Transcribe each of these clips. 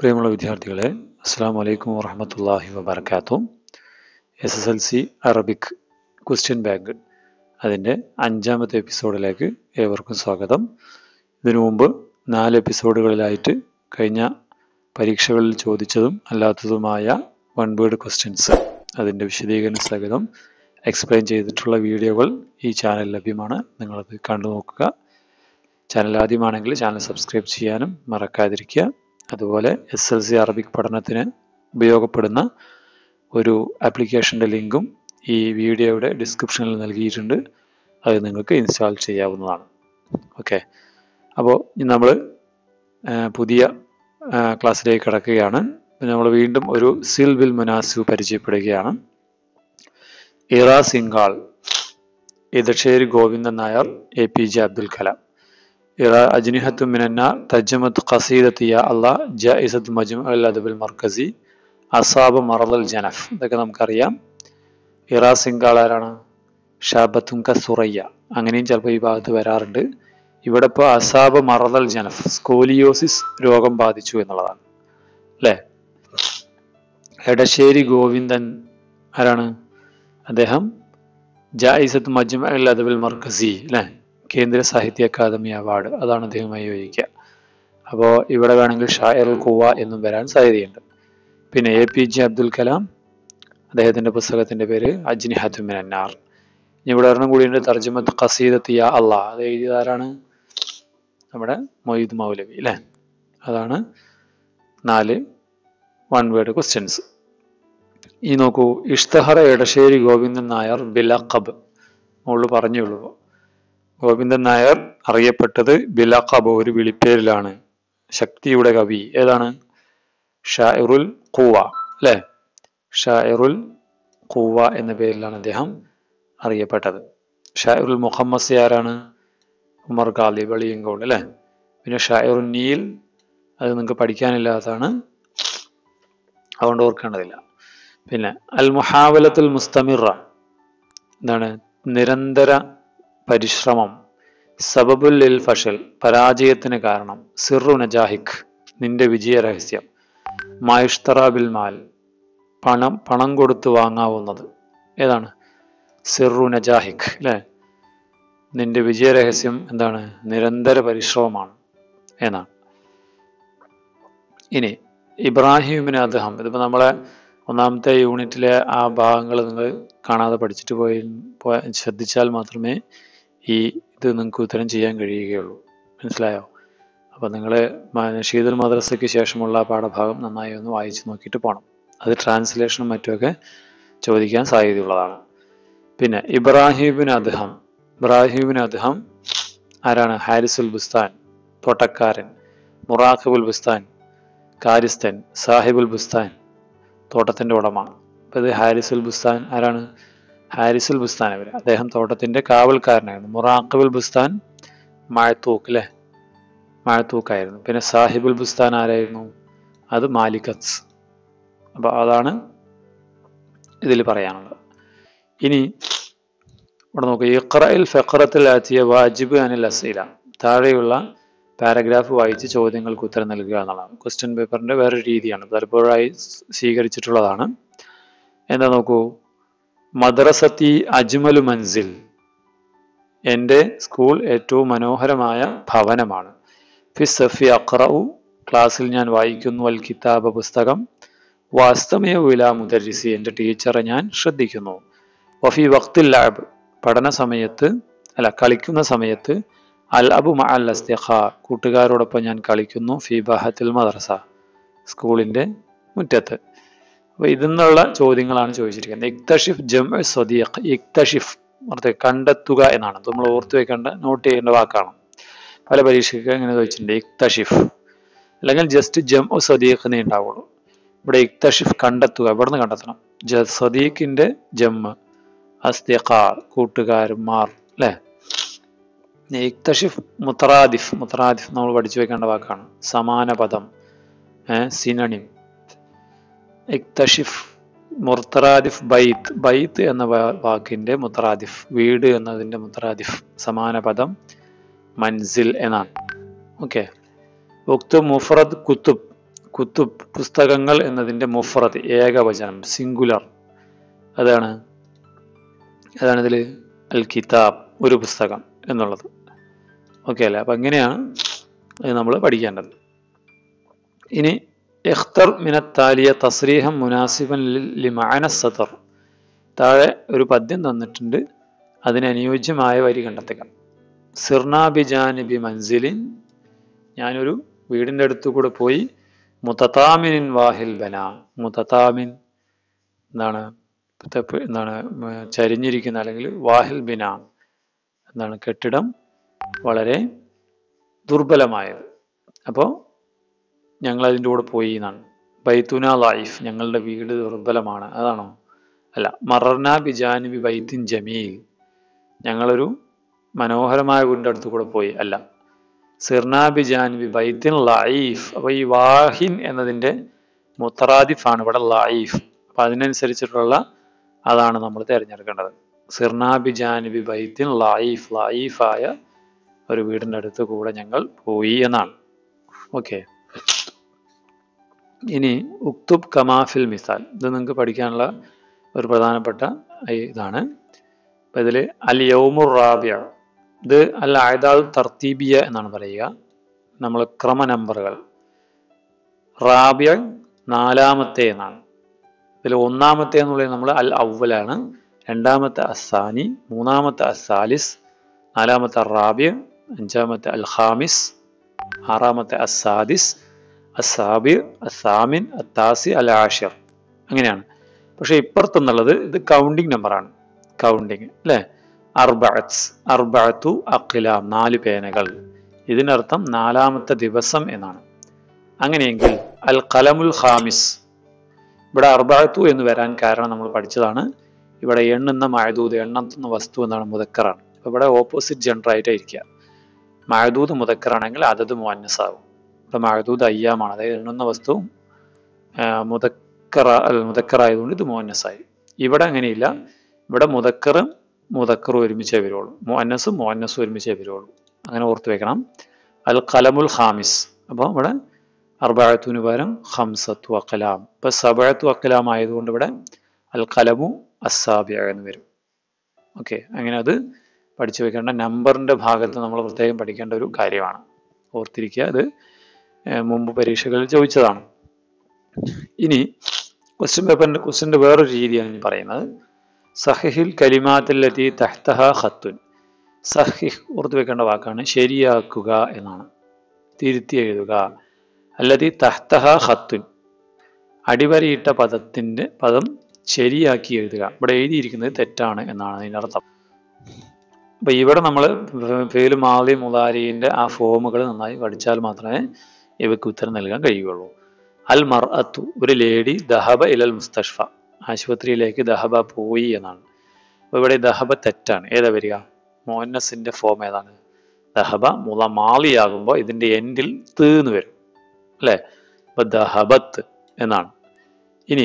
പ്രിയമുള്ള വിദ്യാർത്ഥികളെ അസ്സാം വലൈക്കും വാഹമത്തല്ലാഹി വബർക്കാത്തു S S L C Arabic question bank അതിൻ്റെ അഞ്ചാമത്തെ എപ്പിസോഡിലേക്ക് ഏവർക്കും സ്വാഗതം ഇതിനു മുമ്പ് നാല് എപ്പിസോഡുകളിലായിട്ട് കഴിഞ്ഞ പരീക്ഷകളിൽ ചോദിച്ചതും അല്ലാത്തതുമായ വൺ വേർഡ് ക്വസ്റ്റ്യൻസ് അതിൻ്റെ വിശദീകരണ സഹിതം എക്സ്പ്ലെയിൻ ചെയ്തിട്ടുള്ള വീഡിയോകൾ ഈ ചാനൽ ലഭ്യമാണ് നിങ്ങളത് കണ്ടു നോക്കുക ചാനൽ ആദ്യമാണെങ്കിൽ ചാനൽ സബ്സ്ക്രൈബ് ചെയ്യാനും മറക്കാതിരിക്കുക അതുപോലെ എസ് എൽ സി അറബിക് പഠനത്തിന് ഉപയോഗപ്പെടുന്ന ഒരു ആപ്ലിക്കേഷൻ്റെ ലിങ്കും ഈ വീഡിയോയുടെ ഡിസ്ക്രിപ്ഷനിൽ നൽകിയിട്ടുണ്ട് അത് നിങ്ങൾക്ക് ഇൻസ്റ്റാൾ ചെയ്യാവുന്നതാണ് ഓക്കെ അപ്പോൾ നമ്മൾ പുതിയ ക്ലാസ്സിലേക്ക് കിടക്കുകയാണ് നമ്മൾ വീണ്ടും ഒരു സിൽ ബിൽ മുനാസിബ് പരിചയപ്പെടുകയാണ് ഇറ സിംഗാൾ ഇതക്ഷേരി ഗോവിന്ദൻ നായർ എ പി ജെ അബ്ദുൽ കലാം ഇറ അജ്നിഹത്തു മിനന്ന തജ്മത്ത് ഖസീദത്ത് യാ അല്ലാ ജായിസത്ത് മജ്മു അൽ അദബുൽ മർക്കസി അസാബ് മറദൽ ജനഫ് ഇതൊക്കെ നമുക്കറിയാം ഇറ സിംഗാൾ ആരാണ് ഷാബത്തുങ്ക സുറയ്യ അങ്ങനെയും ചിലപ്പോൾ ഈ ഭാഗത്ത് വരാറുണ്ട് ഇവിടെ ഇപ്പോൾ അസാബ് മറദൽ ജനഫ് സ്കോലിയോസിസ് രോഗം ബാധിച്ചു എന്നുള്ളതാണ് അല്ലേ എടശ്ശേരി ഗോവിന്ദൻ ആരാണ് അദ്ദേഹം ജായിസത്ത് മജ്മ അൽ അദബുൽ മർക്കസി അല്ലേ കേന്ദ്ര സാഹിത്യ അക്കാദമി അവാർഡ് അതാണ് അദ്ദേഹമായി യോജിക്കുക അപ്പോൾ ഇവിടെ വേണമെങ്കിൽ ഷായർ കുവ എന്നും വരാൻ സാധ്യതയുണ്ട് പിന്നെ എ പി ജെ അബ്ദുൽ കലാം അദ്ദേഹത്തിന്റെ പുസ്തകത്തിന്റെ പേര് അജ്നി ഹത്തുമിൻ അന്നാർ ഇനി ഇവിടെ ഒരെണ്ണം കൂടിയുണ്ട് തർജമത്ത് ഖസീദത്ത് യാ അള്ളാ അത് എഴുതിയതാരാണ് നമ്മുടെ മൊയ്ദ് മൗലവി അല്ലേ അതാണ് നാല് വൺ വേർഡ് ക്വസ്റ്റ്യൻസ് ഈ നോക്കൂ ഇഷ്തഹറ എടശ്ശേരി ഗോവിന്ദൻ നായർ ബിലഖബ് മുകളിൽ പറഞ്ഞുള്ളൂ ഗോവിന്ദൻ നായർ അറിയപ്പെട്ടത് ബിലഖബ് ഒരു വിളിപ്പേരിലാണ് ശക്തിയുടെ കവി ഏതാണ് ഷാഇറുൽ കൂവ അല്ലെ ഷാഇറുൽ കൂവ എന്ന പേരിലാണ് അദ്ദേഹം അറിയപ്പെട്ടത് ഷാഇറുൽ മുഹമ്മസി ആരാണ് ഉമർ ഖാലി വെളിയങ്കോട് അല്ലെ പിന്നെ ഷാഇറുൽ നീൽ അത് നിങ്ങൾക്ക് പഠിക്കാനില്ലാത്തതാണ് അതുകൊണ്ട് ഓർക്കേണ്ടതില്ല പിന്നെ അൽ മുഹാവലത്തുൽ മുസ്തമിറ എന്താണ് നിരന്തര പരിശ്രമം സബബുൽ ലിൽ ഫഷൽ പരാജയത്തിന് കാരണം സിറു നജാഹിഖ് നിന്റെ വിജയ രഹസ്യം മായുഷ്തറ ബിൽ മാൽ പണം പണം കൊടുത്ത് വാങ്ങാവുന്നത് ഏതാണ് സിറു നജാഹിഖ് അല്ലേ നിന്റെ വിജയ രഹസ്യം എന്താണ് നിരന്തര പരിശ്രമമാണ് എന്നാണ് ഇനി ഇബ്രാഹിമിന് അദ്ദേഹം ഇതിപ്പോൾ നമ്മളെ ഒന്നാമത്തെ യൂണിറ്റിലെ ആ ഭാഗങ്ങൾ നിങ്ങൾ കാണാതെ പഠിച്ചിട്ട് പോയി ശ്രദ്ധിച്ചാൽ മാത്രമേ ഈ ഇത് നിങ്ങൾക്ക് ഉത്തരം ചെയ്യാൻ കഴിയുകയുള്ളൂ മനസ്സിലായോ അപ്പോൾ നിങ്ങൾ ഷീദുൽ മദ്രസയ്ക്ക് ശേഷമുള്ള പാഠഭാഗം നന്നായി ഒന്ന് വായിച്ചു നോക്കിയിട്ട് പോകണം അത് ട്രാൻസ്ലേഷനും മറ്റുമൊക്കെ ചോദിക്കാൻ സാധ്യതയുള്ളതാണ് പിന്നെ ഇബ്രാഹിബിൻ അദ്ദേഹം ഇബ്രാഹിബിൻ അദ്ദേഹം ആരാണ് ഹാരിസുൽ ബുസ്താൻ തോട്ടക്കാരൻ മുറാഖിബുൽ ബുസ്താൻ കാരിസ്തൻ സാഹിബുൽ ബുസ്താൻ തോട്ടത്തിന്റെ ഉടമ അപ്പൊ ഇത് ഹാരിസുൽ ബുസ്താൻ ആരാണ് ഹാരിസുൽ ബുസ്താൻ അവർ അദ്ദേഹം തോട്ടത്തിന്റെ കാവൽക്കാരനായിരുന്നു മുറാഖിബുൽ ബുസ്താൻ മഴത്തൂക്ക് അല്ലെ മഴത്തൂക്കായിരുന്നു പിന്നെ സാഹിബുൽ ബുസ്താൻ ആരായിരുന്നു അത് മാലിക്കത്ത് അപ്പൊ അതാണ് ഇതിൽ പറയാനുള്ളത് ഇനി ഇവിടെ നോക്കുക ഇഖ്റയിൽ ഫെഖറത്തിൽ ആറ്റിയ വാജിബ് അനിൽ അസീല താഴെയുള്ള പാരഗ്രാഫ് വായിച്ച് ചോദ്യങ്ങൾക്ക് ഉത്തരം നൽകുക എന്നുള്ളതാണ് ക്വസ്റ്റ്യൻ പേപ്പറിന്റെ വേറൊരു രീതിയാണ് പലപ്പോഴായി സ്വീകരിച്ചിട്ടുള്ളതാണ് എന്താ നോക്കൂ മദ്രസത്തി അജ്മലു മൻസിൽ എൻ്റെ സ്കൂൾ ഏറ്റവും മനോഹരമായ ഭവനമാണ് ഫിസഫി അഖ്റഉ ക്ലാസ്സിൽ ഞാൻ വായിക്കുന്നു അൽ കിതാബ പുസ്തകം വാസ്തമയ വില മുദരിസി എൻ്റെ ടീച്ചറെ ഞാൻ ശ്രദ്ധിക്കുന്നു വഫി വക്തിൽ ലാബ് പഠന സമയത്ത് അല്ല കളിക്കുന്ന സമയത്ത് അൽ അബു അൽ അസ്തിഖ കൂട്ടുകാരോടൊപ്പം ഞാൻ കളിക്കുന്നു ഫി ബഹത്തിൽ മദ്രസ സ്കൂളിന്റെ മുറ്റത്ത് അപ്പൊ ഇതിന്നുള്ള ചോദ്യങ്ങളാണ് ചോദിച്ചിരിക്കുന്നത് ഇക്തഷിഫ് ജം സ്വദീഖ് ഇക്തഷിഫ് അർത്ഥം കണ്ടെത്തുക എന്നാണ് നമ്മൾ ഓർത്തു വെക്കേണ്ട നോട്ട് ചെയ്യേണ്ട വാക്കാണ് പല പരീക്ഷയ്ക്ക് ഇങ്ങനെ ചോദിച്ചിട്ടുണ്ട് ഇക്തഷിഫ് അല്ലെങ്കിൽ ജസ്റ്റ് ജം സ്വദീഖ് എന്നേ ഉണ്ടാവുള്ളൂ ഇവിടെ ഇക്തഷിഫ് കണ്ടെത്തുക എവിടെ നിന്ന് കണ്ടെത്തണം ജ സ്വദീഖിന്റെ ജമ്മ് അസ്തിഖ കൂട്ടുകാരന്മാർ അല്ലേ ഇക്തഷിഫ് മുത്തറാദിഫ് മുത്തറാദിഫ് നമ്മൾ പഠിച്ചു വെക്കേണ്ട വാക്കാണ് സമാന പദം സിനണിം ഇക്തഷിഫ് മുർത്തറാദിഫ് ബൈത്ത് ബൈത്ത് എന്ന വാക്കിന്റെ മുത്തറാദിഫ് വീട് എന്നതിന്റെ മുത്തറാദിഫ് സമാന പദം മൻസിൽ എന്നാണ് ഓക്കെ ഉക്തു മുഫറദ് കുത്തുബ് കുത്തുബ് പുസ്തകങ്ങൾ എന്നതിൻ്റെ മുഫ്രത് ഏകവചനം സിംഗുലർ അതാണ് അതാണ് ഇതിൽ അൽ കിതാബ് ഒരു പുസ്തകം എന്നുള്ളത് ഓക്കെ അല്ലേ അപ്പം അങ്ങനെയാണ് നമ്മൾ പഠിക്കേണ്ടത് ഇനി ഇഖ്തർ മിനത്താലിയ തസ്രീഹം മുനാസിബൻ ലിമാന സദർ താഴെ ഒരു പദ്യം തന്നിട്ടുണ്ട് അതിന് അനുയോജ്യമായ വരി കണ്ടെത്തുക സിർനാബിജാനിബി മൻസിലിൻ ഞാനൊരു വീടിൻ്റെ അടുത്ത് കൂടെ പോയി മുത്തത്താമിൻ വാഹിൽ ബന മുത്തത്താമിൻ എന്താണ് തെപ്പ് എന്താണ് ഉം, ചരിഞ്ഞിരിക്കുന്ന അല്ലെങ്കിൽ വാഹിൽ ബിന എന്താണ് കെട്ടിടം വളരെ ദുർബലമായത് അപ്പോൾ ഞങ്ങൾ അതിൻ്റെ കൂടെ പോയി എന്നാണ് ബൈത്തുന ലൈഫ് ഞങ്ങളുടെ വീട് ദുർബലമാണ് അതാണോ അല്ല മറർന ബിജാനിബി ബൈത്തിൻ ജമീൽ ഞങ്ങളൊരു മനോഹരമായ വീടിൻ്റെ അടുത്ത് കൂടെ പോയി അല്ല സിർനാ ബിജാനിബി ബൈത്തിൻ ലൈഫ് അപ്പോൾ ഈ വാഹിൻ എന്നതിൻ്റെ മുത്തറാദിഫാണ് ഇവിടെ ലൈഫ് അപ്പം അതിനനുസരിച്ചിട്ടുള്ള അതാണ് നമ്മൾ തിരഞ്ഞെടുക്കേണ്ടത് സിർനാ ബിജാനിബി ബൈത്തിൻ ലൈഫ് ലൈഫായ ഒരു വീടിൻ്റെ അടുത്ത് കൂടെ ഞങ്ങൾ പോയി എന്നാണ് ഓക്കെ ഇനി ഉക്തുബ് കമാഫിൽ മിസാൽ ഇത് നിങ്ങൾക്ക് പഠിക്കാനുള്ള ഒരു പ്രധാനപ്പെട്ട ഈ ഇതാണ് അപ്പം ഇതിൽ അൽ യൗമുർ റാബിയ ഇത് അൽ ആയതാദ് തർത്തീബിയ എന്നാണ് പറയുക നമ്മൾ ക്രമ നമ്പറുകൾ റാബിയ നാലാമത്തെ എന്നാണ് ഇതിൽ ഒന്നാമത്തെ എന്നുള്ളത് നമ്മൾ അൽ അവലാണ് രണ്ടാമത്തെ അസാനി മൂന്നാമത്തെ അസാലിസ് നാലാമത്തെ അറാബിയ അഞ്ചാമത്തെ അൽ ഖാമിസ് ആറാമത്തെ അസാദിസ് അസാബിർ അസാമിൻ അത്താസി അൽ ആഷിർ അങ്ങനെയാണ് പക്ഷെ ഇപ്പുറത്തെന്നുള്ളത് ഇത് കൗണ്ടിങ് നമ്പറാണ് കൗണ്ടിങ് അല്ലേ അർബഅത്ത് അർബഅത്തു അഖിലാം നാല് പേനകൾ ഇതിനർത്ഥം നാലാമത്തെ ദിവസം എന്നാണ് അങ്ങനെയെങ്കിൽ അൽ കലമുൽ ഖാമിസ് ഇവിടെ അർബഅത്തു എന്ന് വരാൻ കാരണം നമ്മൾ പഠിച്ചതാണ് ഇവിടെ എണ്ണുന്ന മഴദൂത് എണ്ണുന്ന വസ്തു എന്നാണ് മുതക്കറാണ് അപ്പൊ ഇവിടെ ഓപ്പോസിറ്റ് ജെൻഡർ ആയിട്ടായിരിക്കുക മഴദൂത് മുതക്കറാണെങ്കിൽ അതത് മുഅന്നസ് ആകും ഇപ്പൊ മഴദൂത് അയ്യാമാണ് അതായത് എണ്ണുന്ന വസ്തു മുതക്കറ അല്ല മുതക്കറായതുകൊണ്ട് ഇത് മുഅന്നസായി ഇവിടെ അങ്ങനെയില്ല ഇവിടെ മുതക്കറും മുതക്കറും ഒരുമിച്ചേ വരുള്ളൂ മുഅന്നസും മുഅന്നസും ഒരുമിച്ചേ വരുള്ളൂ അങ്ങനെ ഓർത്ത് വെക്കണം അൽ കലമുൽ ഖാമിസ് അപ്പോൾ ഇവിടെ അർബായത്തുന് പകരം ഹംസത്തു അക്കലാം ഇപ്പൊ സബഴത്തു അക്കലാം ആയതുകൊണ്ട് ഇവിടെ അൽ കലമു അസാബിയ എന്ന് വരും ഓക്കെ അങ്ങനെ അത് പഠിച്ചു വെക്കേണ്ട നമ്പറിന്റെ ഭാഗത്ത് നമ്മൾ പ്രത്യേകം പഠിക്കേണ്ട ഒരു കാര്യമാണ് ഓർത്തിരിക്കുക അത് ഏർ മുമ്പ് പരീക്ഷകളിൽ ചോദിച്ചതാണ് ഇനി ക്വസ്റ്റ്യൻ പേപ്പറിന്റെ ക്വസ്റ്റ്യൻ്റെ വേറൊരു രീതിയാണ് ഞാൻ പറയുന്നത് സഹിഹിൽ കലിമാത്തിലെത്തി തഹ്തഹ ഖത്തുൻ സഹിഹ് ഓർത്ത് വെക്കേണ്ട വാക്കാണ് ശരിയാക്കുക എന്നാണ് തിരുത്തി എഴുതുക അല്ലതി തഹ്തഹ ഖത്തുൻ അടിവരയിട്ട പദത്തിന്റെ പദം ശരിയാക്കി എഴുതുക ഇവിടെ എഴുതിയിരിക്കുന്നത് തെറ്റാണ് എന്നാണ് അതിൻ്റെ അർത്ഥം അപ്പൊ ഇവിടെ നമ്മൾ ഫേല് മാലി മുതാരിന്റെ ആ ഫോമുകൾ നന്നായി പഠിച്ചാൽ മാത്രമേ ഇവയ്ക്ക് ഉത്തരം നൽകാൻ കഴിയുകയുള്ളൂ അൽ മർ അത്തു ഒരു ലേഡി ദഹബ ഇലൽ മുസ്തഷ്ഫ ആശുപത്രിയിലേക്ക് ദഹബ പോയി എന്നാണ് അപ്പൊ ഇവിടെ ദഹബ തെറ്റാണ് ഏതാ വരിക മോന്നസിന്റെ ഫോം ഏതാണ് ദഹബ മുള മാലിയാകുമ്പോൾ ഇതിന്റെ എൻഡിൽ തീന്ന് വരും അല്ലേ അപ്പൊ ദഹബത്ത് എന്നാണ് ഇനി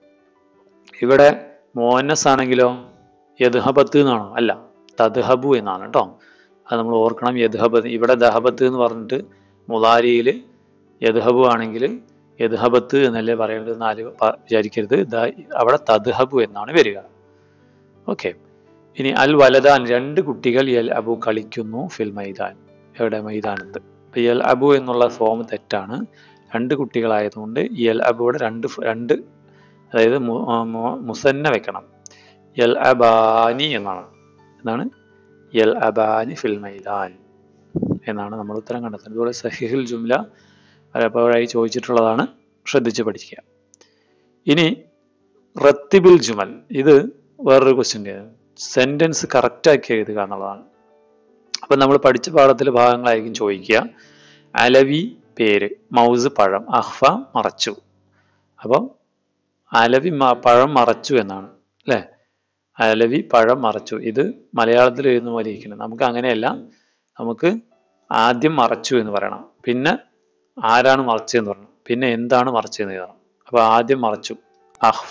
ഇവിടെ മോന്നസ് ആണെങ്കിലോ യദ്ഹബത്ത് എന്നാണോ അല്ല തദ്ഹബു എന്നാണ് കേട്ടോ അത് നമ്മൾ ഓർക്കണം യദ്ഹബത്ത് ഇവിടെ ദഹബത്ത് എന്ന് പറഞ്ഞിട്ട് മുലാരിയിൽ യദ്ഹബു ആണെങ്കിൽ യദ്ഹബത്ത് എന്നല്ലേ പറയേണ്ടത് നാല് വിചാരിക്കരുത് അവിടെ തദ്ഹബു എന്നാണ് വരിക ഓക്കെ ഇനി അൽ വലദാൻ രണ്ട് കുട്ടികൾ യൽ അബു കളിക്കുന്നു ഫിൽ മൈതാൻ എവിടെ മൈതാനത്ത് അപ്പൊ യൽ അബു എന്നുള്ള ഫോം തെറ്റാണ് രണ്ട് കുട്ടികളായതുകൊണ്ട് യൽ അബുവിടെ രണ്ട് രണ്ട് അതായത് മുസന്ന വെക്കണം യൽ അബാനി എന്നാണ് എന്നാണ് യൽ അബാനി ഫിൽ മൈദാൻ എന്നാണ് നമ്മൾ ഉത്തരം കണ്ടെത്തുന്നത് അതുപോലെ സഹിഹുൽ ജുംല പലപ്പോഴായി ചോദിച്ചിട്ടുള്ളതാണ് ശ്രദ്ധിച്ച് പഠിക്കുക ഇനി റത്തിബിൽ ജുമൽ ഇത് വേറൊരു ക്വസ്റ്റ്യൻ്റെ സെന്റൻസ് കറക്റ്റാക്കി എഴുതുക എന്നുള്ളതാണ് അപ്പം നമ്മൾ പഠിച്ച പാഠത്തിലെ ഭാഗങ്ങളായിരിക്കും ചോദിക്കുക അലവി പേര് മൗസ് പഴം അഹ്ഫ മറച്ചു അപ്പം അലവി പഴം മറച്ചു എന്നാണ് അല്ലേ അലവി പഴം മറച്ചു ഇത് മലയാളത്തിൽ എഴുതുന്ന പോലെ ഇരിക്കുന്നത് നമുക്ക് അങ്ങനെയല്ല നമുക്ക് ആദ്യം മറച്ചു എന്ന് പറയണം പിന്നെ ആരാണ് മറച്ചതെന്ന് പറയണം പിന്നെ എന്താണ് മറച്ചതെന്ന് എഴുതണം അപ്പൊ ആദ്യം മറച്ചു അഹ്ഫ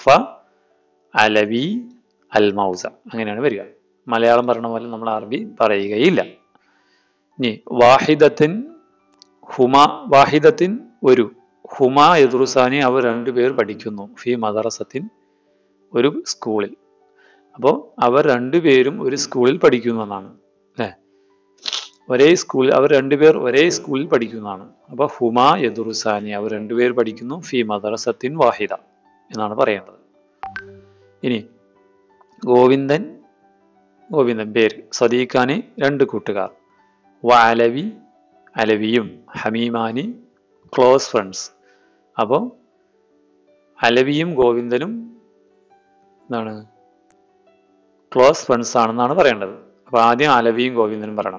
അലവി അൽ മൗസ അങ്ങനെയാണ് വരിക മലയാളം പറയണ പോലെ നമ്മൾ അറബി പറയുകയില്ല ഇനി വാഹിദത്തിൻ ഹുമ വാഹിദത്തിൻ ഒരു ഹുമ എദുറുസാനി അവർ രണ്ടുപേർ പഠിക്കുന്നു ഫി മദറസത്തിൻ ഒരു സ്കൂളിൽ അപ്പോൾ അവർ രണ്ടുപേരും ഒരു സ്കൂളിൽ പഠിക്കുന്നു എന്നാണ് അല്ലേ ഒരേ സ്കൂളിൽ അവർ രണ്ടുപേർ ഒരേ സ്കൂളിൽ പഠിക്കുന്നതാണ് അപ്പോൾ ഹുമ യദുറുസാനി അവർ രണ്ടുപേർ പഠിക്കുന്നു ഫി മദറസത്തിൻ വാഹിദ എന്നാണ് പറയേണ്ടത് ഇനി ഗോവിന്ദൻ ഗോവിന്ദൻ പേര് സദീഖാന് രണ്ട് കൂട്ടുകാർ വ അലവി അലവിയും ഹമീമാനി ക്ലോസ് ഫ്രണ്ട്സ് അപ്പോൾ അലവിയും ഗോവിന്ദനും എന്താണ് ക്ലോസ് ഫ്രണ്ട്സ് ആണെന്നാണ് പറയേണ്ടത് അപ്പൊ ആദ്യം അലവിയും ഗോവിന്ദനും പറയണം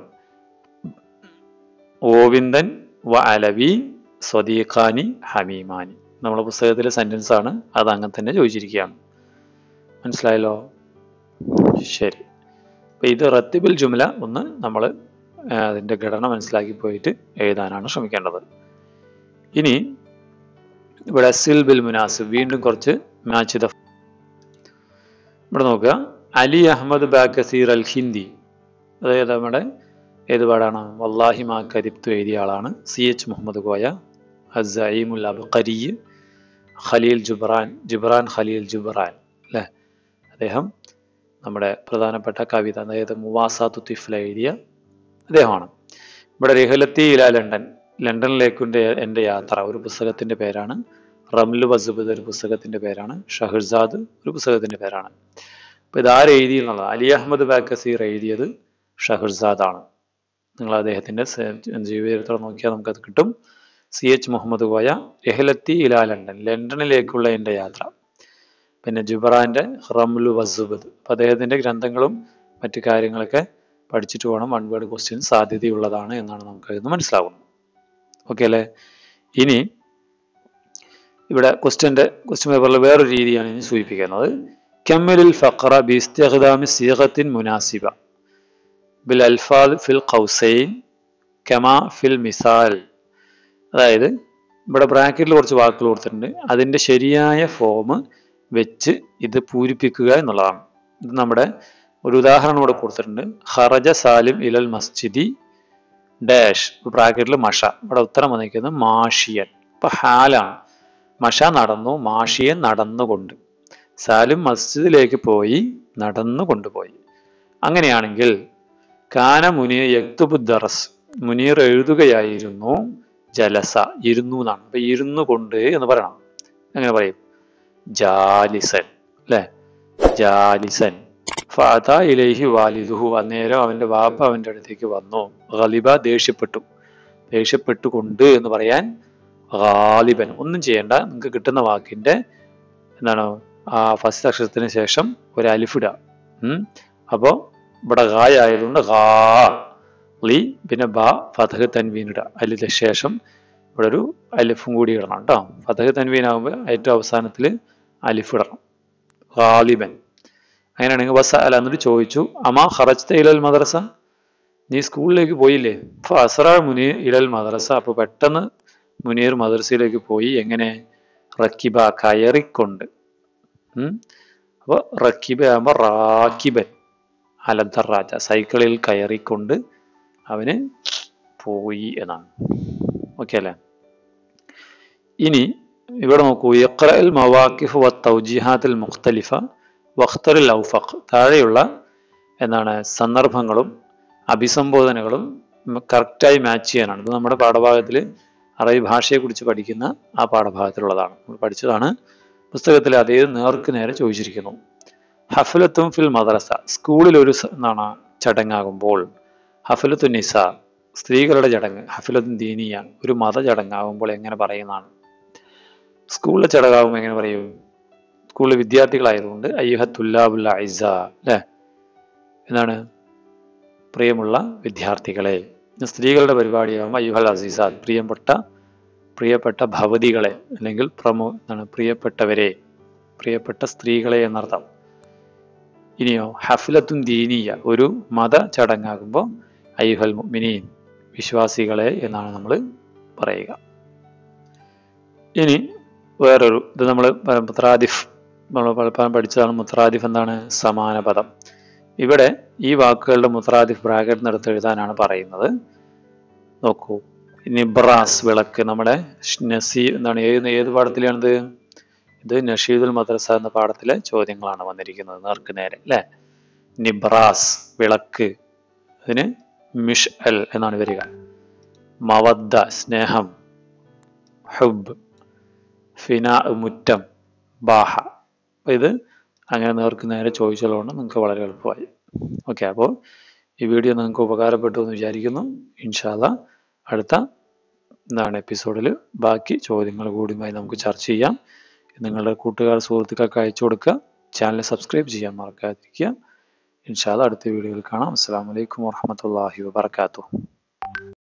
ഗോവിന്ദൻ വ അലവി സ്വദീഖാനി ഹമീമാനി നമ്മളെ പുസ്തകത്തിലെ സെന്റൻസ് ആണ് അത് അങ്ങനെ തന്നെ ചോദിച്ചിരിക്കുകയാണ് മനസ്സിലായല്ലോ ശരി അപ്പൊ ഇത് റത്തിബിൽ ജുംല ഒന്ന് നമ്മൾ അതിന്റെ ഘടന മനസ്സിലാക്കി പോയിട്ട് എഴുതാനാണ് ശ്രമിക്കേണ്ടത് ഇനി ഇവിടെ സിൽ ബിൽ മുനാസിബ് വീണ്ടും കുറച്ച് മാച്ച് ദ ഇവിടെ നോക്കുക അലി അഹമ്മദ് ബാക്കസീർ അൽ ഹിന്ദി അതായത് നമ്മുടെ ഏത് പാടാണ് വല്ലാഹി മാ കരിപ്തു എഴുതിയ ആളാണ് സി എച്ച് മുഹമ്മദ് കോയ അസീമുൽ അബ്ഖരി Khalil Gibran Gibran Khalil Gibran അല്ലേ അദ്ദേഹം നമ്മുടെ പ്രധാനപ്പെട്ട കവിത അതായത് മുവാസാത്തു തിഫ്ല എഴുതിയ അദ്ദേഹമാണ് ഇവിടെ രഹലത്തി ഇല ലണ്ടൻ ലണ്ടനിലേക്കുൻ്റെ എൻ്റെ യാത്ര ഒരു പുസ്തകത്തിന്റെ പേരാണ് റംലു വസുബദ് ഒരു പുസ്തകത്തിന്റെ പേരാണ് ഷഹർസാദ് ഒരു പുസ്തകത്തിന്റെ പേരാണ് അപ്പൊ ഇത് ആരെഴുതി എന്നുള്ളത് അലി അഹമ്മദ് ബാക്കസീർ എഴുതിയത് ഷഹർസാദ് ആണ് നിങ്ങൾ അദ്ദേഹത്തിന്റെ ജീവചരിത്രം നോക്കിയാൽ നമുക്കത് കിട്ടും സി എച്ച് മുഹമ്മദ് കോയ രഹലത്തി ഇല ലണ്ടൻ ലണ്ടനിലേക്കുള്ള എൻ്റെ യാത്ര പിന്നെ ജുബറാന്റെ റംലു വസുബദ് അപ്പൊ അദ്ദേഹത്തിന്റെ ഗ്രന്ഥങ്ങളും മറ്റു കാര്യങ്ങളൊക്കെ പഠിച്ചിട്ട് വേണം വൺ വേർഡ് ക്വസ്റ്റ്യൻ സാധ്യതയുള്ളതാണ് എന്നാണ് നമുക്ക് ഇന്ന് മനസ്സിലാവുന്നത് ഓക്കെ അല്ലേ ഇനി ഇവിടെ ക്വസ്റ്റ്യന്റെ ക്വസ്റ്റ്യൻ പേപ്പറിൽ വേറൊരു രീതിയാണ് ഇനി സൂചിപ്പിക്കുന്നത് കമ്മലിൽ ഫഖറ ബിസ്തിഖ്ദാമി സീഖത്തിൻ മുനാസിബ ബിൽ അൽഫാദ് ഫിൽ ഖൗസൈൻ കമാ ഫിൽ മിസാൽ അതായത് ഇവിടെ ബ്രാക്കറ്റിൽ കുറച്ച് വാക്കുകൾ കൊടുത്തിട്ടുണ്ട് അതിന്റെ ശരിയായ ഫോം വെച്ച് ഇത് പൂരിപ്പിക്കുക എന്നുള്ളതാണ് ഇത് നമ്മുടെ ഒരു ഉദാഹരണം ഇവിടെ കൊടുത്തിട്ടുണ്ട് ഹറജ സാലിം ഇലൽ മസ്ജിദി ഡാഷ് ബ്രാക്കറ്റിൽ മഷ ഇവിടെ ഉത്തരം വന്നിരിക്കുന്നത് മാഷിയൻ ഇപ്പൊ ഹാലാണ് മഷ നടന്നു മാഷിയൻ നടന്നുകൊണ്ട് സാലിം മസ്ജിദിലേക്ക് പോയി നടന്നു കൊണ്ടുപോയി അങ്ങനെയാണെങ്കിൽ കാന മുനീർ യക്തുബു ദറസ് മുനീർ എഴുതുകയായിരുന്നു ജലസ ഇരുന്നു എന്നാണ് അപ്പൊ ഇരുന്നു കൊണ്ട് എന്ന് പറയണം എങ്ങനെ പറയും ജാലിസൻ അല്ലെ ജാലിസൻ ഫാത ഇലൈഹി വാലിദുഹു അന്നേരം അവന്റെ വാപ്പ അവന്റെ അടുത്തേക്ക് വന്നു ഗലിബ ദേഷ്യപ്പെട്ടു ദേഷ്യപ്പെട്ടുകൊണ്ട് എന്ന് പറയാൻ ഗാലിബൻ ഒന്നും ചെയ്യണ്ട നിങ്ങൾക്ക് കിട്ടുന്ന വാക്കിന്റെ എന്താണ് ആ ഫസ്റ്റ് അക്ഷരത്തിന് ശേഷം ഒരു അലിഫിട ഉം അപ്പോ ഇവിടെ ഗായ ആയതുകൊണ്ട് ഗാ ലി പിന്നെ ബ ഫതഹ് തൻവീനിട അതിന് ശേഷം ഇവിടെ ഒരു അലിഫും കൂടി ഇടണം കേട്ടോ ഫതഹ് തൻവീൻ ആകുമ്പോൾ ഏറ്റവും അവസാനത്തിൽ അലിഫ് ഇടണം ഗാലിബൻ അങ്ങനെയാണെങ്കിൽ ബസ് അല്ല എന്നിട്ട് ചോദിച്ചു അമാ ഖറജ്ത ഇലൽ മദ്രസ നീ സ്കൂളിലേക്ക് പോയില്ലേ അസറ മുനീർ ഇലൽ മദ്രസ അപ്പൊ പെട്ടെന്ന് മുനീർ മദ്രസയിലേക്ക് പോയി എങ്ങനെ റക്കിബ കയറിക്കൊണ്ട് ഉം അപ്പൊ റക്കിബ ആകുമ്പോ റാക്കിബൻ അലന്തറാജ സൈക്കിളിൽ കയറിക്കൊണ്ട് അവന് പോയി എന്നാണ് ഓക്കെ അല്ലേ ഇനി ഇവിടെ നോക്കൂ ഇഖ്റൽ മവാക്കിഫ് വ തൗജിഹാത്തിൽ മുഖ്തലിഫ വഖ്തറിൽ ഔഫഖ് താഴെയുള്ള എന്താണ് സന്ദർഭങ്ങളും അഭിസംബോധനകളും കറക്റ്റായി മാച്ച് ചെയ്യാനാണ് ഇത് നമ്മുടെ പാഠഭാഗത്തിൽ അറബി ഭാഷയെക്കുറിച്ച് പഠിക്കുന്ന ആ പാഠഭാഗത്തിലുള്ളതാണ് നമ്മൾ പഠിച്ചതാണ് പുസ്തകത്തിൽ അതേ നേർക്ക് നേരെ ചോദിച്ചിരിക്കുന്നു ഹഫലത്തും ഫിൽ മദ്രസ സ്കൂളിൽ ഒരു എന്താണ് ചടങ്ങാകുമ്പോൾ ഹഫലത്തു നിസ സ്ത്രീകളുടെ ചടങ്ങ് ഹഫലത്തും ദീനിയ ഒരു മത ചടങ്ങാകുമ്പോൾ എങ്ങനെ പറയുന്നതാണ് സ്കൂളിലെ ചടങ്ങാകുമ്പോൾ എങ്ങനെ പറയും സ്കൂളിലെ വിദ്യാർത്ഥികളായതുകൊണ്ട് അയ്യഹത്തുല്ലാബുല്ല ഐസ അല്ലേ എന്താണ് പ്രിയമുള്ള വിദ്യാർത്ഥികളെ സ്ത്രീകളുടെ പരിപാടിയാകുമ്പോൾ അയ്യുഹൽ അസീസാദ് പ്രിയപ്പെട്ട പ്രിയപ്പെട്ട ഭവതികളെ അല്ലെങ്കിൽ പ്രമോ എന്താണ് പ്രിയപ്പെട്ടവരെ പ്രിയപ്പെട്ട സ്ത്രീകളെ എന്നർത്ഥം ഇനിയോ ഹഫ്ലത്തും ദീനീയ ഒരു മത ചടങ്ങാകുമ്പോൾ അയ്യുഹൽ മുഅ്മിനീൻ വിശ്വാസികളെ എന്നാണ് നമ്മൾ പറയുക ഇനി വേറൊരു ഇത് നമ്മൾ മുത്രാദിഫ് നമ്മൾ പലപ്പോഴും പഠിച്ചതാണ് മുത്രാദിഫ് എന്താണ് സമാന പദം ഇവിടെ ഈ വാക്കുകളുടെ മുത്രാദിഫ് ബ്രാക്കറ്റ് എടുത്ത് എഴുതാനാണ് പറയുന്നത് നോക്കൂ നിബ്രാസ് വിളക്ക് നമ്മുടെ നസീ എന്താണ് ഏത് ഏത് പാഠത്തിലാണിത് ഇത് നഷീദുൽ മദ്രസ എന്ന പാഠത്തിലെ ചോദ്യങ്ങളാണ് വന്നിരിക്കുന്നത് നേർക്ക് നേരെ അല്ലേ നിബ്രാസ് വിളക്ക് അതിന് മിഷ് അൽ എന്നാണ് വരിക മവദ്ദ സ്നേഹം ഹുബ് ഫിന മുറ്റം ബാഹ അപ്പൊ ഇത് അങ്ങനെ നേർക്ക് നേരെ ചോദിച്ചതുകൊണ്ട് നിങ്ങൾക്ക് വളരെ എളുപ്പമായി ഓക്കെ അപ്പോൾ ഈ വീഡിയോ നിങ്ങൾക്ക് ഉപകാരപ്പെട്ടു എന്ന് വിചാരിക്കുന്നു ഇൻഷാല്ല അടുത്ത എന്താണ് എപ്പിസോഡിൽ ബാക്കി ചോദ്യങ്ങൾ കൂടിയുമായി നമുക്ക് ചർച്ച ചെയ്യാം നിങ്ങളുടെ കൂട്ടുകാർ സുഹൃത്തുക്കൾക്ക് അയച്ചു കൊടുക്കുക ചാനൽ സബ്സ്ക്രൈബ് ചെയ്യാൻ മറക്കാതിരിക്കുക ഇൻഷാല്ല അടുത്ത വീഡിയോയിൽ കാണാം അസ്സാം വലൈക്കും വാഹമത്തല്ലാഹി വാബർക്കാത്തു